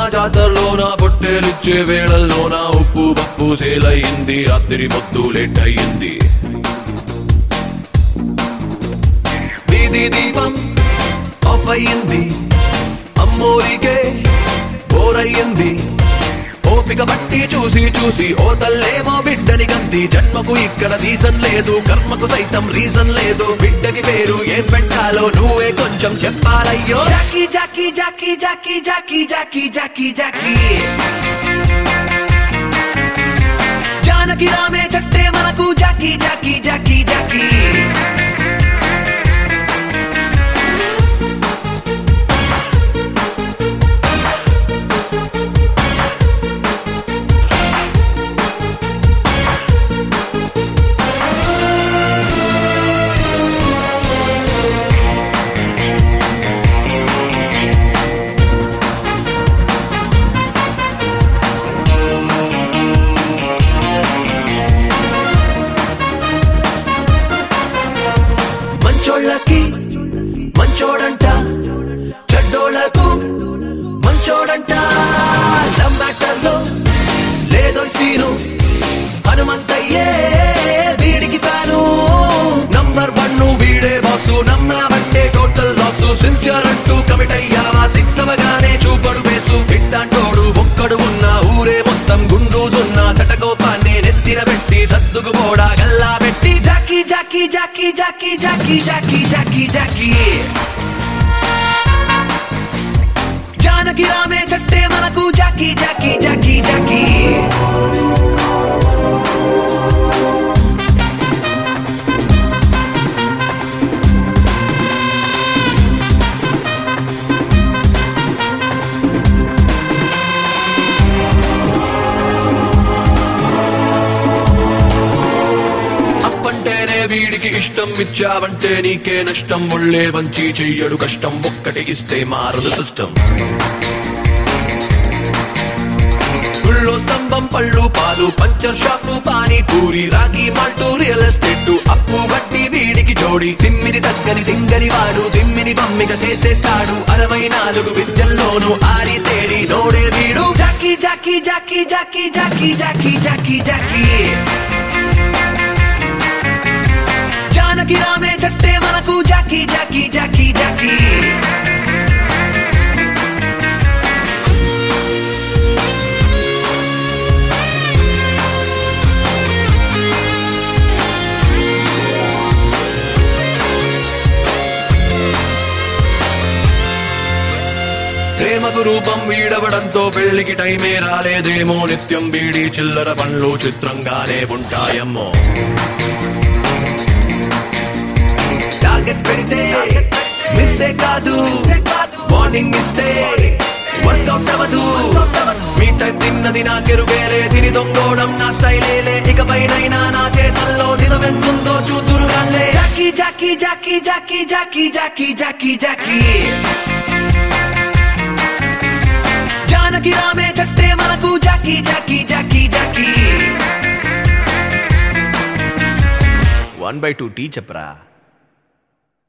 జాతరలోన పొట్టేలిచ్చే వేళల్లోన ఉప్పు పప్పు సేలయ్యింది రాత్రి పొద్దు లేట్ అయ్యింది వీధి దీపం ఆఫ్ అయ్యింది అమ్మోరికే బోరయ్యింది ఓపిక బట్టి చూసి చూసి ఓ తల్లేమో బిడ్డని గంది జన్మకు ఇక్కడ రీజన్ లేదు కర్మకు సైతం రీజన్ లేదు బిడ్డకి పేరు ఏం పెట్టాలో నువ్వే కొంచెం చెప్పాలయ్యో Jackie Jackie Jackie Jackie Jackie Jackie Jackie Jackie Janaki రామే చట్టే మనకు జాకీ జాకీ జాకీ జాకీ మంచోళ్ళకి మంచోడంట చెడ్డోళ్ళకు మంచోడంట లవ్ మ్యాటర్లో లేదో సీను హనుమంతయ్యే వీడికి తాను నంబర్ వన్ వీడే బాసు నమ్మావంటే టోటల్ లాసు సిన్సియర్ అంటూ కమిట్ అయ్యావా సిక్స్ అవగానే చూపడు వేసు బిడ్డంటోడు ఒక్కడు ఉన్న ఊరే మొత్తం గుండూజున్న చటకోపాన్ని నెత్తిన పెట్టి సర్దుకుపోడా గల్లా పెట్టి Jackie Jackie Jackie Jackie Jackie Jackie Jackie Jackie Janaki రామే చట్టే మనకు జాకీ జాకీ జాకీ జాకీ అప్పంటేనే వీడికి ఇష్టం ఇచ్చావంటే నీకే నష్టం ఒళ్ళే వంచి చెయ్యడు కష్టం ఒక్కటి ఇస్తే మారదు సిస్టం గుళ్ళో స్తంభం పళ్ళు పాలు పంచర్ షాపు పానీ పూరి రాగి మాల్టు రియల్ ఎస్టేట్ అప్పు వడ్డీ వీడికి జోడి తిమ్మిని తగ్గని తింగని వాడు తిమ్మిని బమ్మిక చేసేస్తాడు అరవై నాలుగు విద్యల్లోనూ ఆరి తేరి నోడే వీడు Jackie Jackie Jackie Jackie Jackie Jackie Jackie Jackie Janaki రామే చట్టే మనకు జాకీ జాకీ జాకీ జాకీ ప్రేమకు రూపం వీడవడంతో పెళ్లికి టైమే రాలేదేమో నిత్యం బీడి చిల్లర పనులు చిత్రంగానే ఉంటాయమ్మో టార్గెట్ పెడితే మిస్సే కాదు వార్నింగ్ ఇస్తే వర్కౌట్ అవ్వదు మీ టైం తిన్నది నా కెరుగేలే తిని దొంగోడం నా స్టైలేలే ఇకపైనైనా నా చేతల్లో నిజమెంతుందో చూతురు Jackie Jackie Jackie Jackie Jackie Jackie Jackie Jackie Janaki రామే చట్టే మనకు Jackie Jackie Jackie Jackie one by two tea చెప్పరా